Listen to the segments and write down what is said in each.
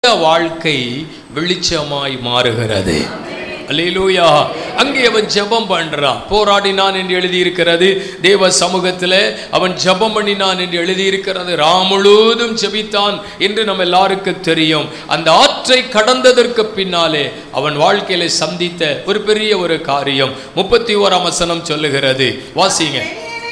வாழ்க்கை வெளிச்சமாய் மாறுகிறது அல்லேலூயா அங்கே அவன் ஜெபம் பண்றான் போராடினான் என்று எழுதியிருக்கிறது தேவ சமூகத்தில் அவன் ஜெபம் பண்ணினான் என்று எழுதியிருக்கிறது ராம் முழுவதும் ஜெபித்தான் என்று நம்ம எல்லாருக்கும் தெரியும் அந்த ஆற்றை கடந்ததற்கு பின்னாலே அவன் வாழ்க்கையில சந்தித்த ஒரு பெரிய ஒரு காரியம் முப்பத்தி ஓராம் வசனம் சொல்லுகிறது வாசிங்க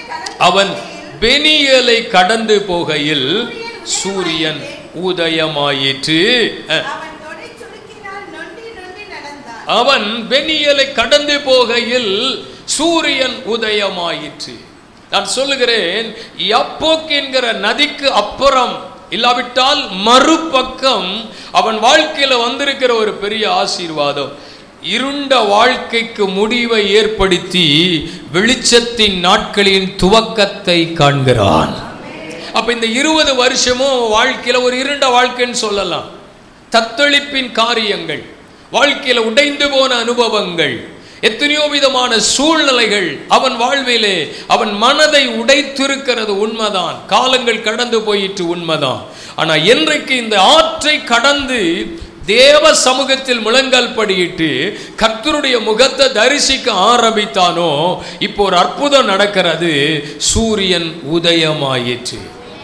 அவன் பெனியலை கடந்து போகையில் சூரியன் உதயமாயிற்று அஹ், அவன் தொடை சுருக்கினால் நொண்டி நொண்டி நடந்தான் அவன் பெனியலை கடந்து போகையில் சூரியன் உதயமாயிற்று நான் சொல்லுகிறேன் யப்போக் என்கிற நதிக்கு அப்புறம் இல்லாவிட்டால் மறுபக்கம் அவன் வாழ்க்கையில வந்திருக்கிற ஒரு பெரிய ஆசீர்வாதம் இருண்ட வாழ்க்கைக்கு முடிவை ஏற்படுத்தி வெளிச்சத்தின் நாட்களின் துவக்கத்தை காண்கிறான் அப்ப இந்த இருபது வருஷமும் அவன் வாழ்க்கையில ஒரு இருண்ட வாழ்க்கைன்னு சொல்லலாம் தத்தளிப்பின் காரியங்கள் வாழ்க்கையில உடைந்து போன அனுபவங்கள் எத்தனையோ விதமான சூழ்நிலைகள் அவன் வாழ்விலே அவன் மனதை உடைத்திருக்கிறது உண்மைதான் காலங்கள் கடந்து போயிற்று உண்மைதான் ஆனா என்றைக்கு இந்த ஆற்றை கடந்து தேவ சமூகத்தில் முழங்கால் படியிட்டு கர்த்தருடைய முகத்தை தரிசிக்க ஆரம்பித்தானோ இப்போ ஒரு அற்புதம் நடக்கிறது சூரியன் உதயமாயிற்று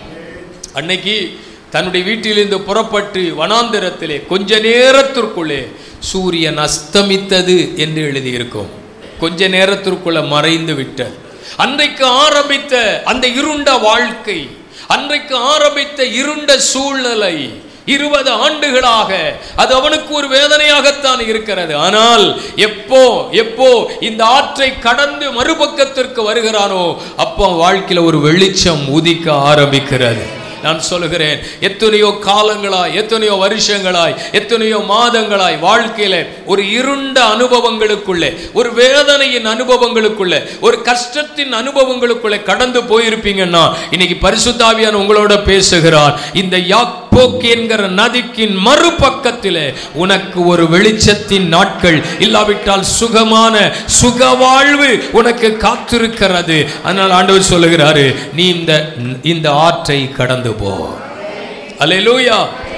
அன்னைக்கு தன்னுடைய வீட்டிலிருந்து புறப்பட்டு வனாந்திரத்திலே கொஞ்ச நேரத்திற்குள்ளே சூரியன் அஸ்தமித்தது என்று எழுதியிருக்கும் கொஞ்ச நேரத்திற்குள்ள மறைந்து விட்டது அன்றைக்கு ஆரம்பித்த அந்த இருண்ட வாழ்க்கை அன்றைக்கு ஆரம்பித்த இருண்ட சூழ்நிலை இருபது ஆண்டுகளாக அது அவனுக்கு ஒரு வேதனையாகத்தான் இருக்கிறது ஆனால் எப்போ எப்போ இந்த ஆற்றை கடந்து மறுபக்கத்திற்கு வருகிறானோ அப்போ வாழ்க்கையில ஒரு வெளிச்சம் உதிக்க ஆரம்பிக்கிறது நான் சொல்லுகிறேன் எத்தனையோ காலங்களாய் எத்தனையோ வருஷங்களாய் எத்தனையோ மாதங்களாய் வாழ்க்கையில ஒரு இருண்ட அனுபவங்களுக்குள்ளே ஒரு வேதனையின் அனுபவங்களுக்குள்ளே ஒரு கஷ்டத்தின் அனுபவங்களுக்குள்ளே கடந்து போயிருப்பீங்கன்னா இன்னைக்கு பரிசுத்தாவியான உங்களோட பேசுகிறார் இந்த யாப்போக் என்கிற நதிக்கின் மறுபக்கத்திலே உனக்கு ஒரு வெளிச்சத்தின் நாட்கள் இல்லாவிட்டால் சுகமான சுக வாழ்வு உனக்கு காத்திருக்கிறது அதனால் ஆண்டவர் சொல்லுகிறாரு நீ இந்த இந்த ஆற்றை கடந்து போ அல்லேலூயா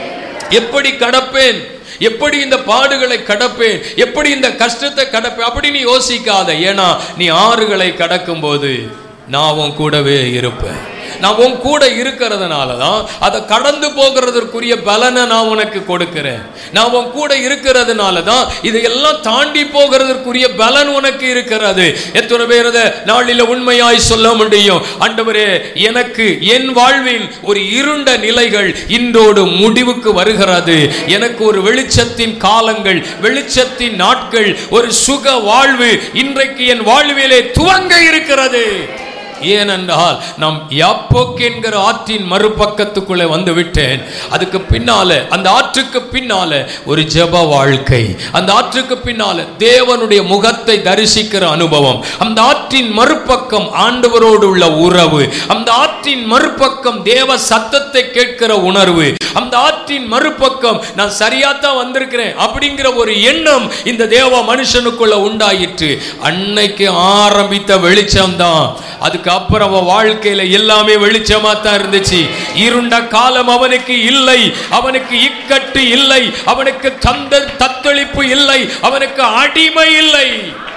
எப்படி கடப்பேன் எப்படி இந்த பாடுகளை கடப்பேன் எப்படி இந்த கஷ்டத்தை கடப்பேன் அப்படி நீ யோசிக்காத ஏன்னா நீ ஆறுகளை கடக்கும் போது நான் உன் கூடவே இருப்பேன் நான் உன் கூட இருக்கிறதுனால தான் அதை கடந்து போகிறதற்குரிய பலனை நான் உனக்கு கொடுக்கிறேன் நான் உன் கூட இருக்கிறதுனால தான் இதையெல்லாம் தாண்டி போகிறதற்குரிய பலன் உனக்கு இருக்கிறது எத்தனை பேர் அதை நாளில் உண்மையாய் சொல்ல முடியும் ஆண்டவரே எனக்கு என் வாழ்வில் ஒரு இருண்ட நிலைகள் இன்றோடு முடிவுக்கு வருகிறது எனக்கு ஒரு வெளிச்சத்தின் காலங்கள் வெளிச்சத்தின் நாட்கள் ஒரு சுக வாழ்வு இன்றைக்கு என் வாழ்விலே துவங்க இருக்கிறது ஏனென்றால் நாம் யாப்போக் என்கிற ஆற்றின் மறுபக்கத்துக்குள்ளே வந்து விட்டேன் அதுக்கு பின்னால அந்த ஆற்றுக்கு பின்னால ஒரு ஜெப வாழ்க்கை அந்த ஆற்றுக்கு பின்னால தேவனுடைய முகத்தை தரிசிக்கிற அனுபவம் அந்த ஆற்றின் மறுபக்கம் ஆண்டவரோடு உள்ள உறவு அந்த ஆற்றின் மறுபக்கம் தேவ சத்தத்தை கேட்கிற உணர்வு அந்த ஆற்றின் மறுபக்கம் நான் சரியாத்தான் வந்திருக்கிறேன் அப்படிங்கிற ஒரு எண்ணம் இந்த தேவ மனுஷனுக்குள்ள உண்டாயிற்று அன்னைக்கு ஆரம்பித்த வெளிச்சம் தான் அதுக்கு அப்புறம் அவன் வாழ்க்கையில எல்லாமே வெளிச்சமா தான் இருந்துச்சு இருண்ட காலம் அவனுக்கு இல்லை அவனுக்கு இக்கட்டு இல்லை அவனுக்கு தந்த தத்தளிப்பு இல்லை அவனுக்கு அடிமை இல்லை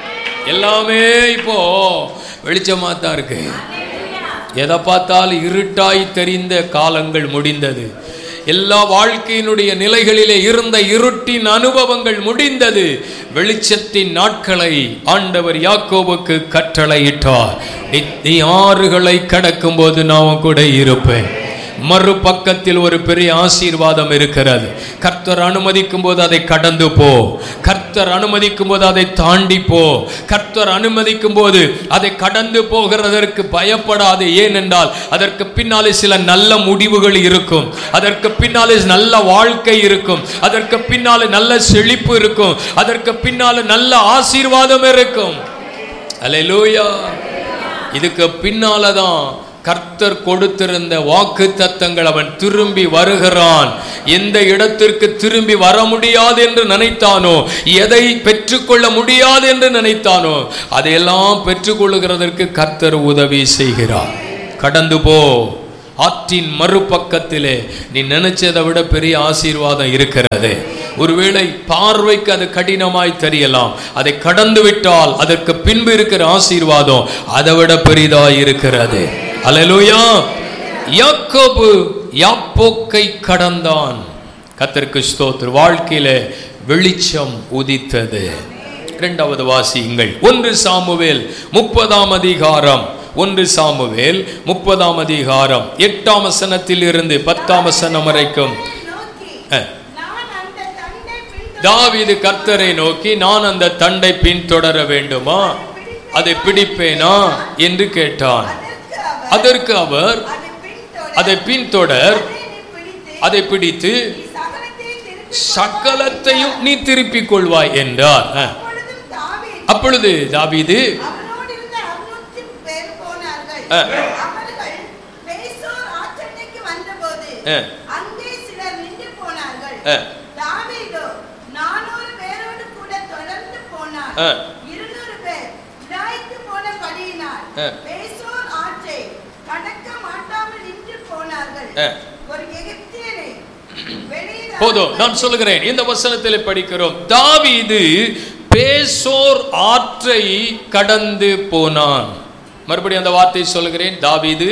எல்லாமே இப்போ வெளிச்சமா தான் இருக்கு எதை பார்த்தாலும் இருட்டாய் தெரிந்த காலங்கள் முடிந்தது எல்லா வாழ்க்கையினுடைய நிலைகளிலே இருந்த இருட்டின் அனுபவங்கள் முடிந்தது வெளிச்சத்தின் நாட்களை ஆண்டவர் யாக்கோபுக்கு கட்டளையிட்டார் நீ- நீ ஆறுகளை கடக்கும்போது நான் உன் கூட இருப்பேன் மறுபக்கத்தில் ஒரு பெரிய ஆசீர்வாதம் இருக்கிறது கர்த்தர் அனுமதிக்கும் போது அதை கடந்து போ கர்த்தர் அனுமதிக்கும் போது அதை தாண்டி போ கர்த்தர் அனுமதிக்கும் போது அதை கடந்து போகிறதற்கு பயப்படாது ஏனென்றால் அதற்கு பின்னாலே சில நல்ல முடிவுகள் இருக்கும் அதற்கு பின்னாலே நல்ல வாழ்க்கை இருக்கும் அதற்கு பின்னாலே நல்ல செழிப்பு இருக்கும் அதற்கு பின்னாலே நல்ல ஆசீர்வாதம் இருக்கும் அல்லேலூயா இதுக்கு பின்னாலதான் கர்த்தர் கொடுத்திருந்த வாக்கு தத்தங்கள் அவன் திரும்பி வருகிறான் எந்த இடத்திற்கு திரும்பி வர முடியாது என்று நினைத்தானோ எதை பெற்றுக்கொள்ள முடியாது என்று நினைத்தானோ அதையெல்லாம் பெற்றுக்கொள்ளுகிறதற்கு கர்த்தர் உதவி செய்கிறார் கடந்து போ ஆற்றின் மறுபக்கத்திலே நீ நினைச்சதை விட பெரிய ஆசீர்வாதம் இருக்கிறது ஒருவேளை பார்வைக்கு அது கடினமாய் தெரியலாம் அதை கடந்து விட்டால் அதற்கு பின்பு இருக்கிற ஆசீர்வாதம் அதை விட பெரிதாய் இருக்கிறது அல்லேலூயா யாக்கோபு யாப்போக்கை கடந்தான் கத்தருக்கு ஸ்தோத்திர வாழ்க்கையில வெளிச்சம் உதித்தது இரண்டாவது வாசியுங்கள் ஒன்று சாமுவேல் முப்பதாம் அதிகாரம் ஒன்று சாமுவேல் முப்பதாம் அதிகாரம் எட்டாம் வசனத்தில் இருந்து பத்தாம் வசனம் வரைக்கும் நோக்கி அஹ், நான் அந்த தண்டை பின்தொடர்ந்து தாவீது கர்த்தரை நோக்கி நான் அந்த தண்டை பின்தொடர வேண்டுமா அதை பிடிப்பேனா என்று கேட்டான் அதற்கு அவர் அதற்கு அவர் அதை அதை பின்தொடர் பின்தொடர் அதை நீ பிடித்து அதை பிடித்து நீ சகலத்தையும் திருப்பி சகலத்தையும் நீ திருப்பிக் கொள்வாய் என்றார் அஹ். அப்பொழுதும் அப்பொழுது தாவீது தாவீது அவனோடு இருந்த அறுநூற்றி பேர் போனார்கள் ஆ. அவர்கள் பேசோர் ஆற்றண்டைக்கு வந்தபோது ஆ. அங்கே சிலர் நின்று போனார்கள் ஆ. தாவீதோ நானூறு பேரோடு கூட தொடர்ந்து போனார் ஆ. இருநூறு பேர் விடாய்த்து போனபடியினால் ஆ. பேசோர் ஆற்றை கடக்க மாட்டாமல் நின்று போனார்கள் ஆ. ஒரு எகிப்தியனை வெளியில் போதும் நான் சொல்லுகிறேன் இந்த வசனத்தில் படிக்கிறோம் தாவீது பேசோர் ஆற்றை கடந்து போனான் மறுபடியும் அந்த வார்த்தை சொல்லுகிறேன் தாவீது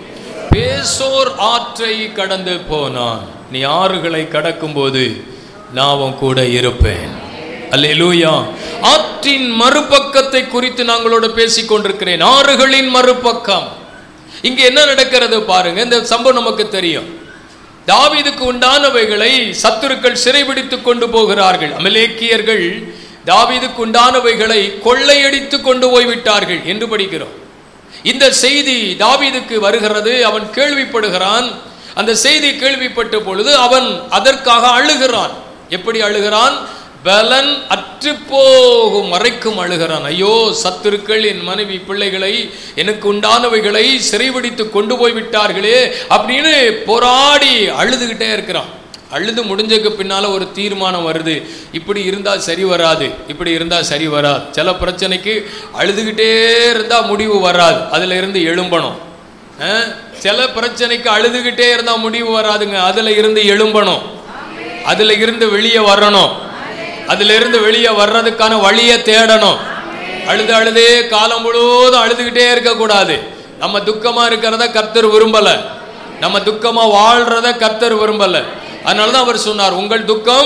பேசோர் ஆற்றை கடந்து போனான் நீ ஆறுகளை கடக்கும்போது நான் உன் கூட இருப்பேன் அல்லேலூயா ஆற்றின் மறுபக்கத்தை குறித்து நாங்களோட பேசிக் கொண்டிருக்கிறேன் ஆறுகளின் மறுபக்கம் இங்க என்ன நடக்கிறது பாருங்க இந்த சம்பவம் நமக்கு தெரியும் தாவீதுக்கு உண்டானவைகளை சத்துருக்கள் சிறைபிடித்து கொண்டு போகிறார்கள் அமலேக்கியர்கள் தாவீதுக்கு உண்டானவைகளை கொள்ளையடித்து கொண்டு போய்விட்டார்கள் என்று படிக்கிறோம் இந்த செய்தி தாவீதுக்கு வருகிறது அவன் கேள்விப்படுகிறான் அந்த செய்தி கேள்விப்பட்ட பொழுது அவன் அதற்காக அழுகிறான் எப்படி அழுகிறான் பலன் அற்று போகும் வரைக்கும் அழுகிறான் ஐயோ சத்துருக்கள் என் மனைவி பிள்ளைகளை எனக்கு உண்டானவைகளை சிறைபிடித்து கொண்டு போய் விட்டார்களே அப்படின்னு போராடி அழுதுகிட்டே இருக்கிறான் அழுது முடிஞ்சதுக்கு பின்னால ஒரு தீர்மானம் வருது இப்படி இருந்தா சரி வராது இப்படி இருந்தா சரி வராது சில பிரச்சனைக்கு அழுதுகிட்டே இருந்தா முடிவு வராது அதுல இருந்து எழும்பணும் அஹ், சில பிரச்சனைக்கு அழுதுகிட்டே இருந்தா முடிவு வராதுங்க அதுல இருந்து எழும்பணும் அதுல இருந்து வெளியே வரணும் அதுல இருந்து வெளியே வர்றதுக்கான வழியை தேடணும் அழுது அழுதே காலம் முழுவதும் அழுதுகிட்டே இருக்கக்கூடாது நம்ம துக்கமா இருக்கிறத கர்த்தர் விரும்பல நம்ம துக்கமா வாழ்றத கர்த்தர் விரும்பல அதனாலதான் அவர் சொன்னார் உங்கள் துக்கம்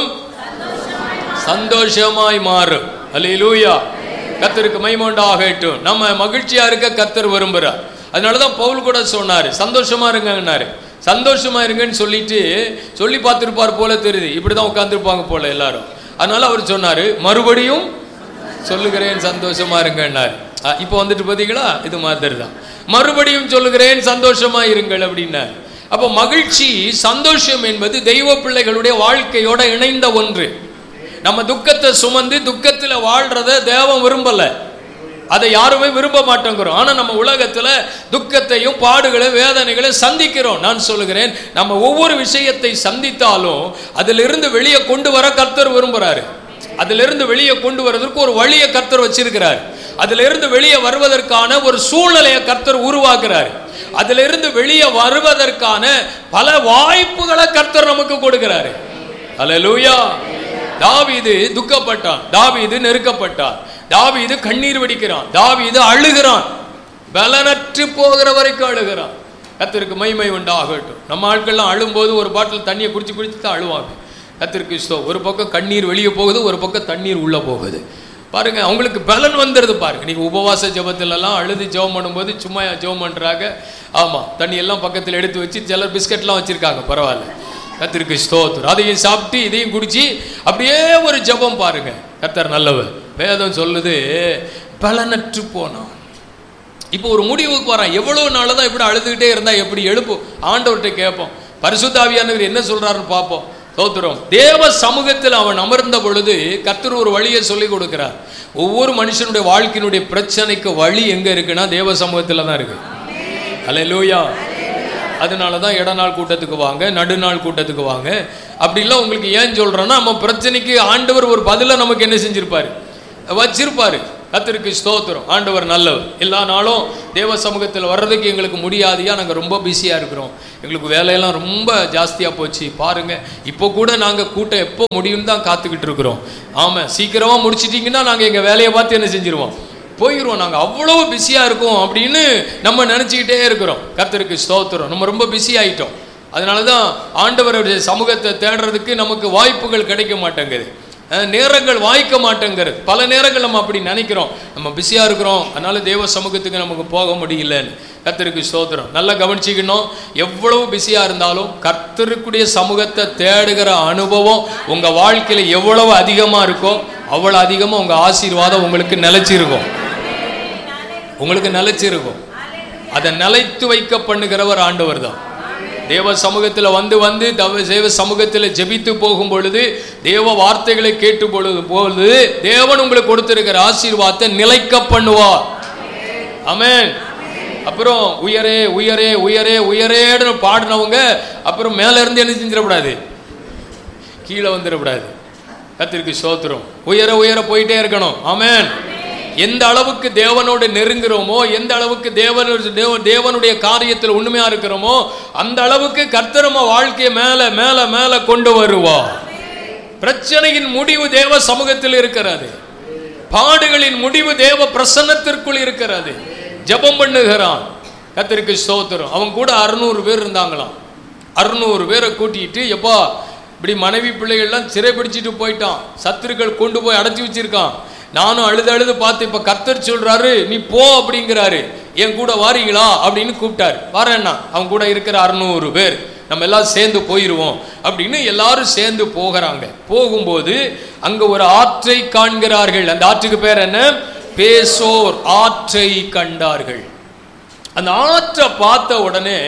சந்தோஷமாய் மாறும் அல்லேலூயா கர்த்தருக்கு மைமோண்டாகட்டும் நம்ம மகிழ்ச்சியா இருக்க கர்த்தர் விரும்புறார் அதனாலதான் பவுல் கூட சொன்னாரு சந்தோஷமா இருங்கன்னாரு சந்தோஷமா இருங்கன்னு சொல்லிட்டு சொல்லி பார்த்திருப்பார் போல தெரியுது இப்படிதான் உட்கார்ந்திருப்பாங்க போல எல்லாரும் அதனால அவர் சொன்னாரு மறுபடியும் சொல்லுகிறேன் சந்தோஷமா இருங்கன்னாரு அஹ், இப்போ வந்துட்டு பார்த்தீங்களா இது மாதிரி தான் மறுபடியும் சொல்லுகிறேன் சந்தோஷமா இருங்கள் அப்படின்னாரு அப்போ மகிழ்ச்சி சந்தோஷம் என்பது தெய்வ பிள்ளைகளுடைய வாழ்க்கையோட இணைந்த ஒன்று நம்ம துக்கத்தை சுமந்து துக்கத்துல வாழ்றத தேவன் விரும்பல அதை யாருமே விரும்ப மாட்டேங்கிறோம் ஆனா நம்ம உலகத்துல துக்கத்தையும் பாடுகளை வேதனைகளை சந்திக்கிறோம் நான் சொல்லுகிறேன் நம்ம ஒவ்வொரு விஷயத்தை சந்தித்தாலும் அதிலிருந்து வெளியே கொண்டு வர கர்த்தர் விரும்புறாரு அதிலிருந்து வெளியே கொண்டு வரதற்கு ஒரு வழியை கர்த்தர் வச்சிருக்கிறார் அதிலிருந்து வெளியே வருவதற்கான ஒரு சூழ்நிலையை கர்த்தர் உருவாக்குறார் அதிலிருந்து வெளியே வருவதற்கான பல வாய்ப்புகளை கர்த்தர் நமக்கு கொடுக்கிறாரு அல்லேலூயா தாவீது துக்கப்பட்டான் தாவீது நெருக்கப்பட்டான் தாவீது கண்ணீர் வடிக்கிறான் தாவீது அழுகிறான் பலனற்று போகிற வரைக்கும் அழுகிறான் கத்திற்கு மைமை உண்டாகட்டும் நம்ம ஆட்கள்லாம் அழும்போது ஒரு பாட்டில் தண்ணியை குடிச்சு குடிச்சு தான் அழுவாங்க கத்திற்கு இஷ்டம் ஒரு பக்கம் கண்ணீர் வெளியே போகுது ஒரு பக்கம் தண்ணீர் உள்ள போகுது பாருங்க அவங்களுக்கு பலன் வந்துடுது பாருங்க நீங்க உபவாச ஜெபத்துல எல்லாம் அழுது ஜெபம் பண்ணும்போது சும்மா ஜெபம் பண்றாங்க ஆமா தண்ணி எல்லாம் பக்கத்தில் எடுத்து வச்சு சிலர் பிஸ்கட்லாம் வச்சிருக்காங்க பரவாயில்ல கத்திற்கு ஸ்தோத்திரம் அதையும் சாப்பிட்டு இதையும் குடிச்சு அப்படியே ஒரு ஜெபம் பாருங்க கத்தர் நல்லவர் வேதம் சொல்லுது பலனற்று போனான் இப்போ ஒரு முடிவுக்கு வரான் எவ்வளவு நாள் தான் இப்படி அழுதுகிட்டே இருந்தா எப்படி எழுப்பும் ஆண்டவர்கிட்ட கேட்போம் பரிசுத்தாவியானவர் என்ன சொல்றாருன்னு பார்ப்போம் தோத்துறோம் தேவ சமூகத்தில் அவன் அமர்ந்த பொழுது கர்த்தர் ஒரு வழியை சொல்லி கொடுக்கிறார் ஒவ்வொரு மனுஷனுடைய வாழ்க்கையினுடைய பிரச்சனைக்கு வழி எங்க இருக்குன்னா தேவ சமூகத்தில் தான் இருக்கு அல்லேலூயா அதனால தான் இடநாள் கூட்டத்துக்கு வாங்க நடுநாள் கூட்டத்துக்கு வாங்க அப்படிலாம் உங்களுக்கு ஏன் சொல்கிறோன்னா நம்ம பிரச்சனைக்கு ஆண்டவர் ஒரு பதிலை நமக்கு என்ன செஞ்சிருப்பாரு வச்சிருப்பாரு கத்திற்கு ஸ்தோத்திரம் ஆண்டவர் நல்லவர் எல்லா நாளும் தேவ சமூகத்தில் வர்றதுக்கு எங்களுக்கு முடியாதியா நாங்கள் ரொம்ப பிஸியாக இருக்கிறோம் எங்களுக்கு வேலையெல்லாம் ரொம்ப ஜாஸ்தியாக போச்சு பாருங்க இப்போ கூட நாங்கள் கூட்டம் எப்போ முடியும்னு தான் காத்துக்கிட்டு இருக்கிறோம் ஆமாம் சீக்கிரமாக முடிச்சிட்டிங்கன்னா நாங்கள் எங்கள் வேலையை பார்த்து என்ன செஞ்சிருவோம் போயிடுவோம் நாங்கள் அவ்வளோ பிஸியாக இருக்கோம் அப்படின்னு நம்ம நினச்சிக்கிட்டே இருக்கிறோம் கர்த்தருக்கு ஸ்தோத்திரம் நம்ம ரொம்ப பிஸி ஆயிட்டோம் அதனால தான் ஆண்டவருடைய சமூகத்தை தேடுறதுக்கு நமக்கு வாய்ப்புகள் கிடைக்க மாட்டேங்குது அஹ் நேரங்கள் வாய்க்க மாட்டேங்கிறது பல நேரங்கள் நம்ம அப்படி நினைக்கிறோம் நம்ம பிஸியாக இருக்கிறோம் அதனால தேவ சமூகத்துக்கு நமக்கு போக முடியலன்னு கர்த்தருக்கு ஸ்தோத்திரம் நல்லா கவனிச்சிக்கணும் எவ்வளவு பிஸியாக இருந்தாலும் கர்த்தருக்குடைய சமூகத்தை தேடுகிற அனுபவம் உங்கள் வாழ்க்கையில் எவ்வளவு அதிகமாக இருக்கோ அவ்வளோ அதிகமாக உங்கள் ஆசீர்வாதம் உங்களுக்கு நிலைச்சிருக்கும் உங்களுக்கு நிலைச்சிருக்கும் அதை நிலைத்து வைக்க பண்ணுகிறவர் ஆண்டவர் தான் தேவ சமூகத்தில் வந்து வந்து தவ தேவ சமூகத்தில் ஜெபித்து போகும் பொழுது தேவ வார்த்தைகளை கேட்டு பொழுது பொழுது தேவன் உங்களுக்கு கொடுத்திருக்கிற ஆசீர்வாதத்தை நிலைக்க பண்ணுவார் ஆமென் அப்புறம் உயரே உயரே உயரே உயரேன்னு பாடினவங்க அப்புறம் மேல இருந்து என்ன செஞ்சிடக்கூடாது கீழே வந்துடக்கூடாது கத்திற்கு சோத்திரம் உயர உயர போயிட்டே இருக்கணும் ஆமென் எந்த அளவுக்கு தேவனோடு நெருங்குறோமோ எந்த அளவுக்கு தேவன் தேவ- தேவனுடைய காரியத்தில் உண்மையா இருக்கிறோமோ அந்த அளவுக்கு கர்த்தரம வாழ்க்கையை மேல மேல மேல கொண்டு வருவார் பிரச்சனையின் முடிவு தேவ சமூகத்தில் இருக்கிறது பாடுகளின் முடிவு தேவ பிரசன்னத்திற்குள் இருக்கிறது ஜெபம் பண்ணுகிறான் கத்திற்கு ஸ்தோத்திரம் அவன் கூட அறுநூறு பேர் இருந்தாங்களாம் அறுநூறு பேரை கூட்டிட்டு எப்பா இப்படி மனைவி பிள்ளைகள்லாம் சிறைப்பிடிச்சிட்டு போயிட்டான் சத்துருக்கள் கொண்டு போய் அடைச்சி வச்சிருக்கான் நானும் அழுது அழுது பார்த்து இப்ப கர்த்தர் சொல்றாரு நீ போ அப்படிங்கிறாரு என் கூட வாரீங்களா அப்படின்னு கூப்பிட்டாரு வரேன்னா அவன் கூட இருக்கிற அறுநூறு பேர் நம்ம எல்லாம் சேர்ந்து போயிடுவோம் அப்படின்னு எல்லாரும் சேர்ந்து போகிறாங்க போகும்போது அங்க ஒரு ஆற்றை காண்கிறார்கள் அந்த ஆற்றுக்கு பேர் என்ன பேசோர் ஆற்றை கண்டார்கள் அந்த ஆற்றை பார்த்த உடனே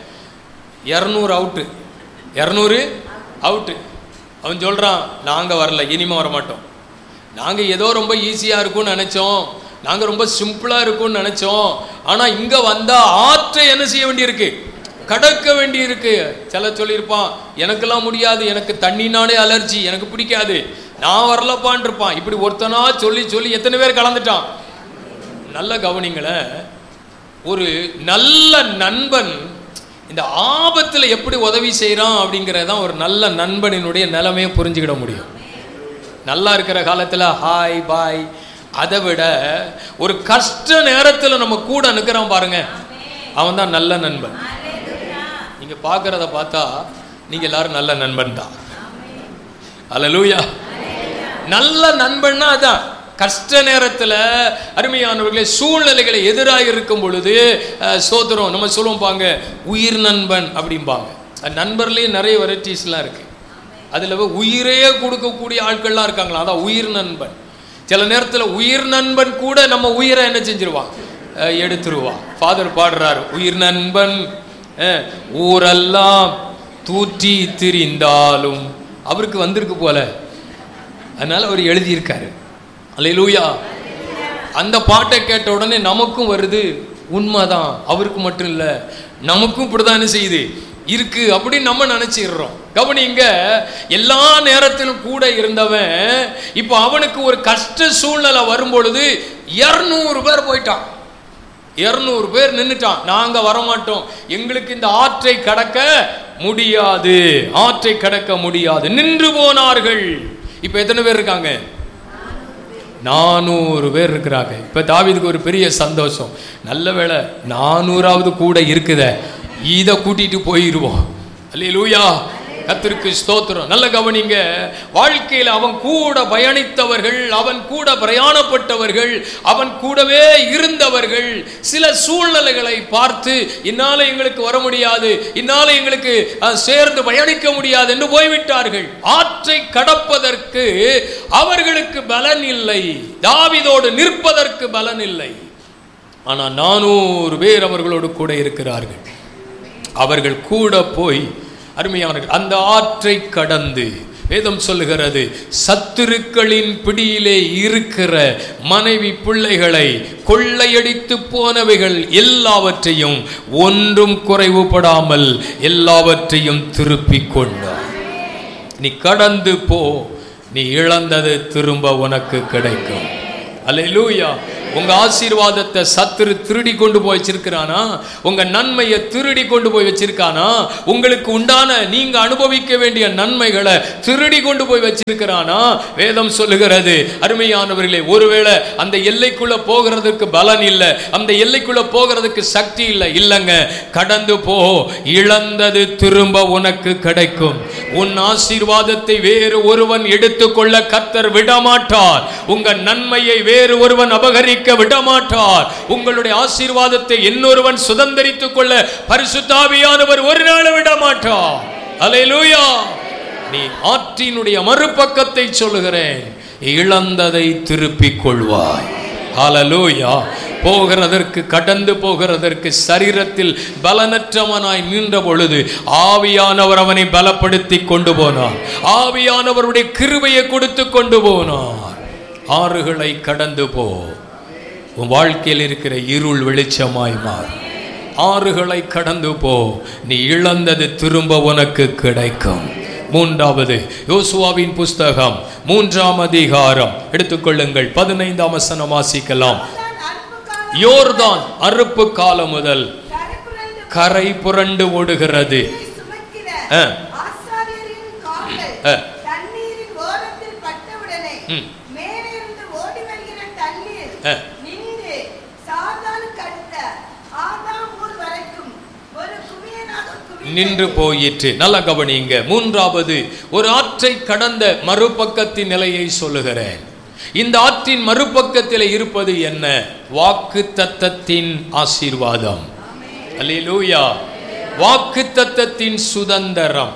இரநூறு அவுட்டு இரநூறு அவுட்டு அவன் சொல்றான் நாங்க வரல இனிமே வர மாட்டோம் நாங்க ஏதோ ரொம்ப ஈஸியா இருக்கும்னு நினைச்சோம் நாங்க ரொம்ப சிம்பிளா இருக்கும்னு நினைச்சோம் ஆனா இங்க வந்தா ஆற்றை என்ன செய்ய வேண்டியிருக்கு கடக்க வேண்டியிருக்கு சில சொல்லியிருப்பான் எனக்கெல்லாம் முடியாது எனக்கு தண்ணினாலே அலர்ஜி எனக்கு பிடிக்காது நான் வரலப்பான் இருப்பான் இப்படி ஒருத்தனா சொல்லி சொல்லி எத்தனை பேர் கலந்துட்டான் நல்ல கவனிங்களேன் ஒரு நல்ல நண்பன் இந்த ஆபத்தில் எப்படி உதவி செய்கிறான் அப்படிங்கிறதான் ஒரு நல்ல நண்பனினுடைய நிலைமையை புரிஞ்சுக்கிட முடியும் நல்லா இருக்கிற காலத்தில் ஹாய் பாய் அதை விட ஒரு கஷ்ட நேரத்தில் நம்ம கூட நிற்கிறான் பாருங்க அவன் தான் நல்ல நண்பன் நீங்க பார்க்கறத பார்த்தா நீங்க எல்லாரும் நல்ல நண்பன் தான் அல்லேலூயா நல்ல நண்பன்னா அதான் கஷ்ட நேரத்தில் அருமையானவர்களே சூழ்நிலைகளை எதிராக இருக்கும் பொழுது அஹ், ஸ்தோத்திரம் நம்ம சொல்லுவோம் பாங்க உயிர் நண்பன் அப்படிம்பாங்க அது நண்பர்லேயே நிறைய வெரைட்டிஸ்லாம் இருக்கு அதில் உயிரே கொடுக்கக்கூடிய ஆட்கள்லாம் இருக்காங்களா அதான் உயிர் நண்பன் சில நேரத்தில் உயிர் நண்பன் கூட நம்ம உயிரை என்ன செஞ்சிருவான் அஹ், எடுத்துருவான் ஃபாதர் பாடுறாரு உயிர் நண்பன் அஹ், ஊரெல்லாம் தூற்றி திரிந்தாலும் அவருக்கு வந்திருக்கு போல அதனால அவர் எழுதியிருக்காரு அல்லேலூயா அந்த பாட்டை கேட்ட உடனே நமக்கும் வருது உண்மைதான் அவருக்கு மட்டும் இல்லை நமக்கும் இப்படிதான் என்ன செய்யுது இருக்கு அப்படின்னு நம்ம நினைச்சிடுறோம் கவனிங்க எல்லா நேரத்திலும் கூட இருந்தவன் இப்போ அவனுக்கு ஒரு கஷ்ட சூழ்நிலை வரும்பொழுது இருநூறு பேர் போயிட்டான் இருநூறு பேர் நின்னுட்டான் நாங்க வரமாட்டோம் எங்களுக்கு இந்த ஆற்றை கடக்க முடியாது ஆற்றை கடக்க முடியாது நின்று போனார்கள் இப்ப எத்தனை பேர் இருக்காங்க நானூறு பேர் இருக்கிறாங்க இப்ப தாவீதுக்கு ஒரு பெரிய சந்தோஷம் நல்ல வேளை நானூறாவது கூட இருக்குதே இதை கூட்டிட்டு போயிடுவோம் அல்லேலூயா கத்திற்கு ஸ்தோத்திரம் நல்ல கவனிங்க வாழ்க்கையில் அவன் கூட பயணித்தவர்கள் அவன் கூட பிரயாணப்பட்டவர்கள் அவன் கூடவே இருந்தவர்கள் சில சூழ்நிலைகளை பார்த்து இன்னால எங்களுக்கு வர முடியாது இன்னால எங்களுக்கு அஹ், சேர்ந்து பயணிக்க முடியாது என்று போய்விட்டார்கள் ஆற்றை கடப்பதற்கு அவர்களுக்கு பலன் இல்லை தாவிதோடு நிற்பதற்கு பலன் இல்லை ஆனால் நானூறு பேர் அவர்களோடு கூட இருக்கிறார்கள் அவர்கள் கூட போய் அருமையானவர்கள் அந்த ஆற்றை கடந்து வேதம் சொல்லுகிறது சத்துருக்களின் பிடியிலே இருக்கிற மனைவி பிள்ளைகளை கொள்ளையடித்து போனவைகள் எல்லாவற்றையும் ஒன்றும் குறைவுபடாமல் எல்லாவற்றையும் திருப்பிக் கொண்டார் நீ கடந்து போ நீ இழந்தது திரும்ப உனக்கு கிடைக்கும் அல்லேலூயா உங்க ஆசீர்வாதத்தை சத்துரு திருடி கொண்டு போய் வச்சிருக்கிறானா உங்க நன்மையை திருடி கொண்டு போய் வச்சிருக்கானா உங்களுக்கு உண்டான நீங்க அனுபவிக்க வேண்டிய நன்மைகளை திருடி கொண்டு போய் வச்சிருக்கிறானா வேதம் சொல்லுகிறது அருமையானவர்களே ஒருவேளை அந்த எல்லைக்குள்ள போகிறதுக்கு பலன் இல்லை அந்த எல்லைக்குள்ள போகிறதுக்கு சக்தி இல்லை இல்லைங்க கடந்து போ இழந்தது திரும்ப உனக்கு கிடைக்கும் உன் ஆசீர்வாதத்தை வேறு ஒருவன் எடுத்துக்கொள்ள கத்தர் விடமாட்டார் உங்க நன்மையை வேறு ஒருவன் அபகரிக்க விடமாட்டார் உங்களுடைய ஆசீர்வாதத்தை இன்னொருவன் சுதந்தரித்துக் கொள்ள பரிசுத்தாவியானவர் ஒரு நாள் விடமாட்டார் அல்லேலூயா நீ ஆற்றினுடைய மறுபக்கத்தை சொல்லுகிறேன் இழந்ததை திருப்பிக் கொள்வாய் ஹalleluya போகிறதற்கு கடந்து போகிறதற்கு சரீரத்தில் பலனற்றவனாய் நின்ற பொழுது ஆவியானவர் அவனை பலப்படுத்தி கொண்டு போனார் ஆவியானவருடைய கிருபையை கொடுத்து கொண்டு போனார் ஆறுகளை கடந்து போ உன் வாழ்க்கையில் இருக்கிற இருள் வெளிச்சமாய் மாறும் ஆறுகளை கடந்து போ நீ இழந்தது திரும்ப உனக்கு கிடைக்கும் மூன்றாவது யோசுவாவின் புஸ்தகம் மூன்றாம் அதிகாரம் எடுத்துக்கொள்ளுங்கள் பதினைந்தாம் வசனம் வாசிக்கலாம் யோர்தான் அறுப்பு காலம் முதல் கரை புரண்டு ஓடுகிறது சுமக்கிற ஆ. ஆசாரியரின் கால்கள் ஆ. தண்ணீரின் ஓரத்தில் பட்டவுடனே ம். மேலிருந்து ஓடி வருகிற தண்ணீர் ஆ. நின்று சாத்தானுக்கு அடுத்த ஆதாம் ஊர் வரைக்கும் ஒரு குவியனாக குவிந்தது. நின்று போயிற்று நல்ல கவனிங்க மூன்றாவது ஒரு ஆற்றை கடந்த மறுபக்கத்தின் நிலையை சொல்லுகிறேன் இந்த ஆற்றின் மறுபக்கத்தில் இருப்பது என்ன வாக்கு தத்தத்தின் ஆசீர்வாதம் அல்லேலூயா வாக்கு தத்தத்தின் சுதந்திரம்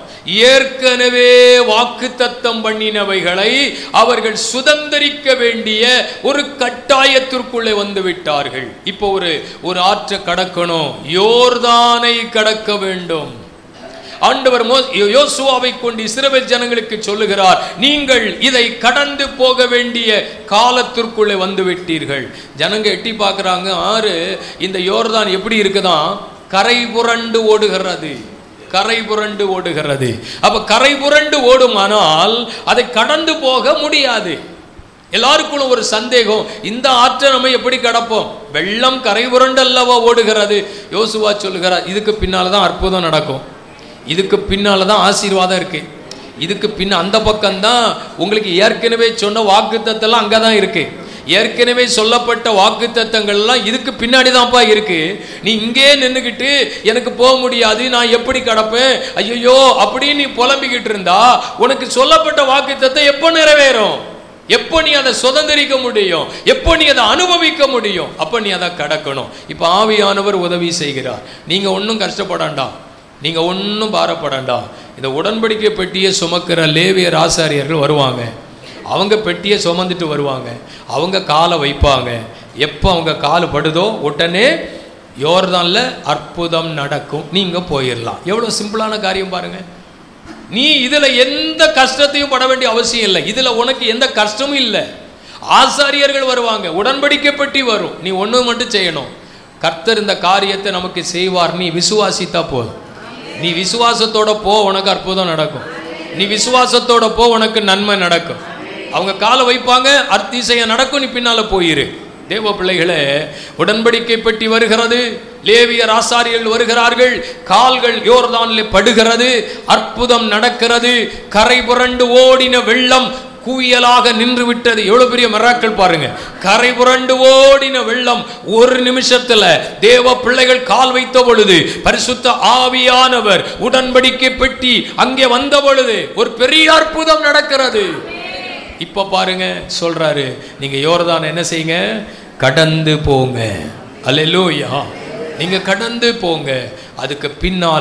ஏற்கனவே வாக்கு தத்தம் பண்ணினவைகளை அவர்கள் சுதந்திரிக்க வேண்டிய ஒரு கட்டாயத்திற்குள்ளே வந்து விட்டார்கள் இப்போ ஒரு ஒரு ஆற்றை கடக்கணும் யோர்தானை கடக்க வேண்டும் ஆண்டவர் மோ யோ- யோசுவாவை கொண்டு இஸ்ரவேல் ஜனங்களுக்கு சொல்லுகிறார் நீங்கள் இதை கடந்து போக வேண்டிய காலத்திற்குள்ளே வந்து விட்டீர்கள் ஜனங்க எட்டி பார்க்கறாங்க ஆறு இந்த யோர்தான் எப்படி இருக்குதான் கரை புரண்டு ஓடுகிறது கரை புரண்டு ஓடுகிறது அப்ப கரை புரண்டு ஓடுமானால் அதை கடந்து போக முடியாது எல்லாருக்குள்ள ஒரு சந்தேகம் இந்த ஆற்றை நம்ம எப்படி கடப்போம் வெள்ளம் கரை புரண்டு அல்லவா ஓடுகிறது யோசுவா சொல்லுகிறார் இதுக்கு பின்னால தான் அற்புதம் நடக்கும் இதுக்கு பின்னால தான் ஆசீர்வாதம் இருக்கு இதுக்கு பின்ன அந்த பக்கம்தான் உங்களுக்கு ஏற்கனவே சொன்ன வாக்குத்தத்தெல்லாம் அங்கே தான் இருக்கு ஏற்கனவே சொல்லப்பட்ட வாக்குத்தத்தங்கள்லாம் இதுக்கு பின்னாடி தான்ப்பா இருக்கு நீ இங்கே நின்றுக்கிட்டு எனக்கு போக முடியாது நான் எப்படி கடப்பேன் ஐயோ அப்படின்னு நீ புலம்பிக்கிட்டு இருந்தா உனக்கு சொல்லப்பட்ட வாக்குத்தத்தம் எப்போ நிறைவேறும் எப்போ நீ அதை சுதந்திரிக்க முடியும் எப்போ நீ அதை அனுபவிக்க முடியும் அப்போ நீ அதை கடக்கணும் இப்போ ஆவியானவர் உதவி செய்கிறார் நீங்கள் ஒன்றும் கஷ்டப்படாண்டா நீங்கள் ஒன்றும் பாரப்படாண்டா இந்த உடன்படிக்கை பெட்டியை சுமக்கிற லேவியர் ஆசாரியர்கள் வருவாங்க அவங்க பெட்டியை சுமந்துட்டு வருவாங்க அவங்க காலை வைப்பாங்க எப்போ அவங்க கால் படுதோ உடனே யோர்தான்ல அற்புதம் நடக்கும் நீங்கள் போயிடலாம் எவ்வளோ சிம்பிளான காரியம் பாருங்க நீ இதுல எந்த கஷ்டத்தையும் பட வேண்டிய அவசியம் இல்லை இதுல உனக்கு எந்த கஷ்டமும் இல்லை ஆசாரியர்கள் வருவாங்க உடன்படிக்கை பெட்டி வரும் நீ ஒண்ணு மட்டும் செய்யணும் கர்த்தர் இந்த காரியத்தை நமக்கு செய்வார் நீ விசுவாசித்தா போதும் நீ விசுவாசத்தோட போ உனக்கு அற்புதம் நடக்கும் நீ விசுவாசத்தோட போ உனக்கு நன்மை நடக்கும் அவங்க காலை வைப்பாங்க அர்த்திசையம் நடக்கும் நீ பின்னால போயிரு தேவ பிள்ளைகளே உடன்படிக்கை பெட்டி வருகிறது லேவியர் ஆசாரியர்கள் வருகிறார்கள் கால்கள் யோர்தானிலே படுகிறது அற்புதம் நடக்கிறது கரை புரண்டு ஓடின வெள்ளம் குவியலாக நின்று விட்டது எவ்வளவு பெரிய மராக்கள் பாருங்க கரை புரண்டு ஓடின வெள்ளம் ஒரு நிமிஷத்துல தேவ பிள்ளைகள் கால் வைத்த பொழுது பரிசுத்த ஆவியானவர் உடன்படிக்கை பெட்டி அங்கே வந்த பொழுது ஒரு பெரிய அற்புதம் நடக்கிறது இப்ப பாருங்க சொல்றாரு நீங்க யோர்தான் என்ன செய்யுங்க கடந்து போங்க அல்லேலூயா நீங்க கடந்து போங்க அதுக்கு பின்னால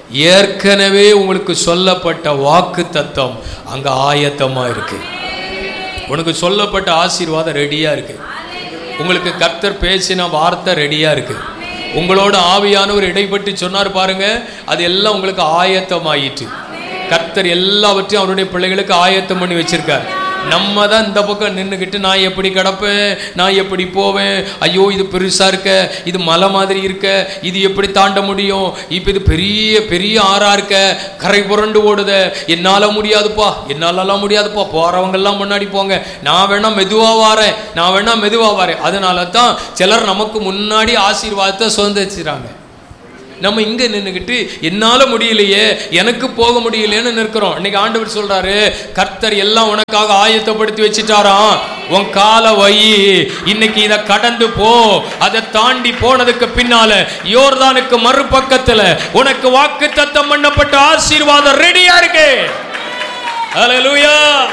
ஏற்கனவே உங்களுக்கு சொல்லப்பட்ட வாக்கு தத்தம் அங்க ஆயத்தமா இருக்கு உனக்கு சொல்லப்பட்ட ஆசீர்வாதம் ரெடியா இருக்கு உங்களுக்கு கர்த்தர் பேசின வார்த்தை ரெடியா இருக்கு உங்களோட ஆவியானவர் இடைப்பட்டு சொன்னார் பாருங்க அது எல்லாம் உங்களுக்கு ஆயத்தமாயிற்று கர்த்தர் எல்லாவற்றையும் அவருடைய பிள்ளைகளுக்கு ஆயத்தம் பண்ணி வச்சிருக்கார் நம்ம தான் இந்த பக்கம் நின்றுக்கிட்டு நான் எப்படி கிடப்பேன் நான் எப்படி போவேன் ஐயோ இது பெருசா இருக்க இது மலை மாதிரி இருக்க இது எப்படி தாண்ட முடியும் இப்போ இது பெரிய பெரிய ஆறா இருக்க கரை புரண்டு ஓடுத என்னால முடியாதுப்பா என்னாலலாம் முடியாதுப்பா போறவங்க எல்லாம் முன்னாடி போங்க நான் வேணா மெதுவா வாரேன் நான் வேணா மெதுவா வாரேன் அதனால தான் சிலர் நமக்கு முன்னாடி ஆசீர்வாதத்தை சுதந்திரிச்சுறாங்க நம்ம இங்க நின்றுக்கிட்டு என்னால முடியலையே எனக்கு போக முடியலையேன்னு நிற்கிறோம் இன்னைக்கு ஆண்டவர் சொல்றாரு கர்த்தர் எல்லாம் உனக்காக ஆயத்தப்படுத்தி வச்சுட்டாராம் உன் கால வை இன்னைக்கு இதை கடந்து போ அதை தாண்டி போனதுக்கு பின்னால யோர்தானுக்கு மறுபக்கத்துல உனக்கு வாக்கு தத்தம் பண்ணப்பட்ட ஆசீர்வாதம் ரெடியா இருக்கு ஹalleluya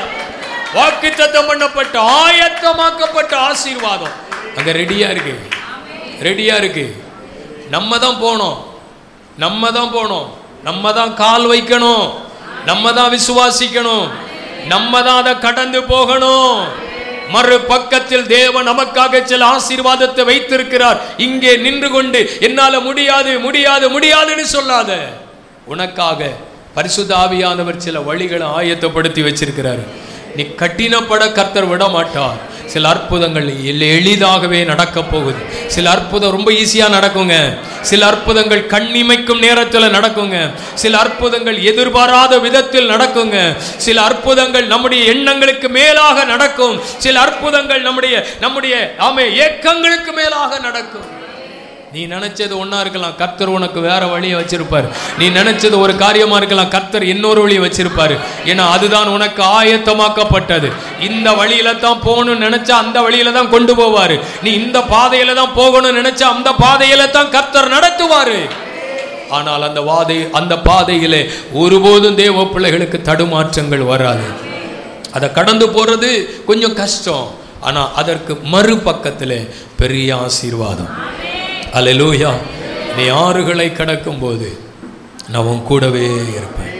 வாக்கு தத்தம் பண்ணப்பட்ட ஆயத்தமாக்கப்பட்ட ஆசீர்வாதம் அங்க ரெடியா இருக்கு ரெடியா இருக்கு நம்ம தான் போனோம் நம்ம தான் போனோம் நம்ம தான் கால் வைக்கணும் நம்ம தான் விசுவாசிக்கணும் நம்ம தான் அதை கடந்து போகணும் மறு பக்கத்தில் தேவன் நமக்காக சில ஆசீர்வாதத்தை வைத்திருக்கிறார் இங்கே நின்று கொண்டு என்னால முடியாது முடியாது முடியாதுன்னு சொல்லாத உனக்காக பரிசுத்த ஆவியானவர் சில வழிகளை ஆயத்தப்படுத்தி வச்சிருக்கிறார் நீ கட்டினப்பட கர்த்தர் விட மாட்டார் சில அற்புதங்கள் எளி- எளிதாகவே நடக்க போகுது சில அற்புதம் ரொம்ப ஈஸியா நடக்குங்க சில அற்புதங்கள் கண்ணிமைக்கும் நேரத்துல நடக்குங்க சில அற்புதங்கள் எதிர்பாராத விதத்தில் நடக்குங்க சில அற்புதங்கள் நம்முடைய எண்ணங்களுக்கு மேலாக நடக்கும் சில அற்புதங்கள் நம்முடைய நம்முடைய ஆமே ஏக்கங்களுக்கு மேலாக நடக்கும் நீ நினைச்சது ஒண்ணா இருக்கலாம் கர்த்தர் உனக்கு வேற வழியை வச்சிருப்பார் நீ நினைச்சது ஒரு காரியமா இருக்கலாம் கர்த்தர் இன்னொரு வழியை வச்சிருப்பாரு ஏன்னா அதுதான் உனக்கு ஆயத்தமாக்கப்பட்டது இந்த வழியில தான் போகணும்னு நினைச்சா அந்த வழியில தான் கொண்டு போவாரு நீ இந்த பாதையில தான் போகணும்னு நினைச்சா அந்த பாதையில தான் கர்த்தர் நடத்துவாரு ஆனால் அந்த வாதை அந்த பாதையிலே ஒருபோதும் தேவ பிள்ளைகளுக்கு தடுமாற்றங்கள் வராது அதை கடந்து போறது கொஞ்சம் கஷ்டம் ஆனா அதற்கு மறுபக்கத்திலே பெரிய ஆசீர்வாதம் அல்லேலூயா நீ ஆறுகளை கடக்கும்போது நான் உன் கூடவே இருப்பேன்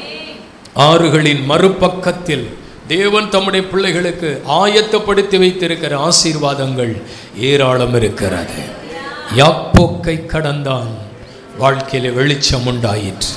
ஆறுகளின் மறுபக்கத்தில் தேவன் தம்முடைய பிள்ளைகளுக்கு ஆயத்தப்படுத்தி வைத்திருக்கிற ஆசீர்வாதங்கள் ஏராளம் இருக்கிறது யாப்போக்கை கடந்தான் வாழ்க்கையில வெளிச்சம் உண்டாயிற்று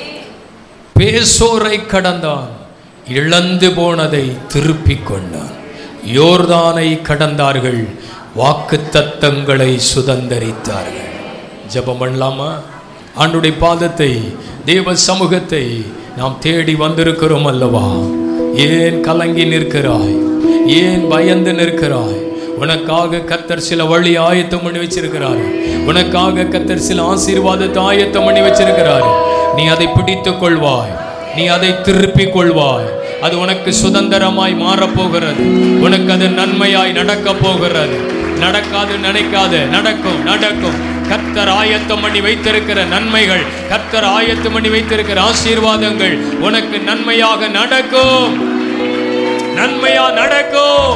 பேசோரை கடந்தான் இழந்து போனதை திருப்பிக் கொண்டான் யோர்தானை கடந்தார்கள் வாக்கு தத்தங்களை சுதந்தரித்தார்கள் ஜெபம் பண்ணலாமா ஆண்டுடைய பாதத்தை தேவ சமூகத்தை நாம் தேடி வந்திருக்கிறோம் அல்லவா ஏன் கலங்கி நிற்கிறாய் ஏன் பயந்து நிற்கிறாய் உனக்காக கத்தர் சில வழி ஆயத்தம் பண்ணி வச்சிருக்கிறாரு உனக்காக கத்தர் சில ஆசீர்வாதத்தை ஆயத்தம் பண்ணி வச்சிருக்கிறாரு நீ அதை பிடித்துக் கொள்வாய் நீ அதை திருப்பிக் கொள்வாய் அது உனக்கு சுதந்திரமாய் மாறப்போகிறது உனக்கு அது நன்மையாய் நடக்க போகிறது நடக்காது நினைக்காத நடக்கும் நடக்கும் கர்த்தர் ஆயத்தம் பண்ணி வைத்திருக்கிற நன்மைகள் கர்த்தர் ஆயத்தம் பண்ணி வைத்திருக்கிற ஆசீர்வாதங்கள் உனக்கு நன்மையாக நடக்கும் நன்மையா நடக்கும்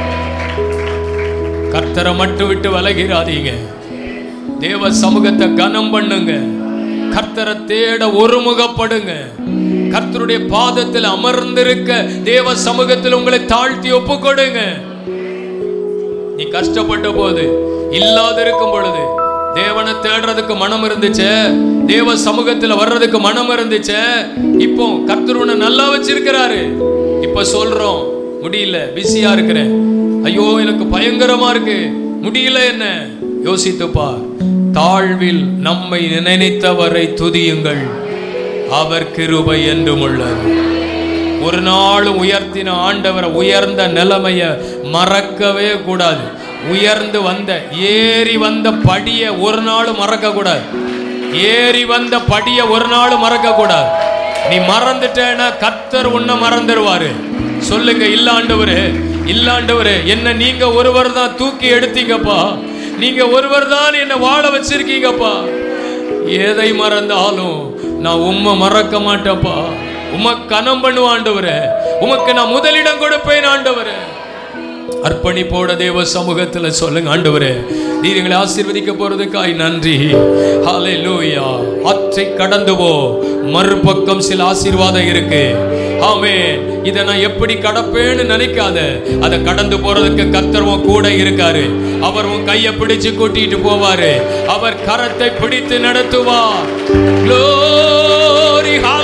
கர்த்தரை மட்டும் விட்டு விலகிறாதீங்க தேவ சமூகத்தை கனம் பண்ணுங்க கர்த்தரை தேட ஒருமுகப்படுங்க கர்த்தருடைய பாதத்தில் அமர்ந்திருக்க தேவ சமூகத்தில் உங்களை தாழ்த்தி ஒப்பு கொடுங்க நீ கஷ்டப்பட்ட போது இல்லாத இருக்கும் பொழுது தேவனை தேடுறதுக்கு மனம் இருந்துச்சே தேவ சமூகத்துல வர்றதுக்கு மனம் இருந்துச்சே இப்போ கர்த்தர் உன்னை நல்லா வச்சிருக்கிறாரு இப்ப சொல்றோம் முடியல பிஸியா இருக்கிறேன் ஐயோ எனக்கு பயங்கரமா இருக்கு முடியல என்ன யோசித்து பார் தாழ்வில் நம்மை நினைத்தவரை துதியுங்கள் அவர் கிருபை என்றும் உள்ளது ஒரு நாளும் உயர்த்தின ஆண்டவரை உயர்ந்த நிலைமைய மறக்கவே கூடாது உயர்ந்து வந்த ஏறி வந்த படிய ஒரு நாளும் மறக்க கூடாது ஏறி வந்த படிய ஒரு நாளும் மறக்க கூடாது நீ மறந்துட்டேன்னா கத்தர் உன்னை மறந்துடுவாரு சொல்லுங்க இல்ல ஆண்டவரே இல்ல ஆண்டவரே என்ன நீங்க ஒருவர் தான் தூக்கி எடுத்தீங்கப்பா நீங்க ஒருவர் தான் என்ன வாழ வச்சிருக்கீங்கப்பா எதை மறந்தாலும் நான் உம்மை மறக்க மாட்டேப்பா உமக்கு கனம் பண்ணுவேன் ஆண்டவரே உமக்கு நான் முதலிடம் கொடுப்பேன் ஆண்டவரே அர்ப்பணிப்போட தேவ சமூகத்துல சொல்லுங்க ஆண்டவரே நீர் எங்களை ஆசீர்வதிக்க போறதுக்காய் நன்றி ஹalleluya ஆற்றை கடந்து போ மறுபக்கம் சில ஆசீர்வாதம் இருக்கு ஆமே இதை நான் எப்படி கடப்பேன்னு நினைக்காத அதை கடந்து போறதுக்கு கர்த்தர் உன் கூட இருக்காரு அவர் உன் கையை பிடிச்சு கூட்டிட்டு போவாரு அவர் கரத்தை பிடித்து நடத்துவார் Glory, hallelujah.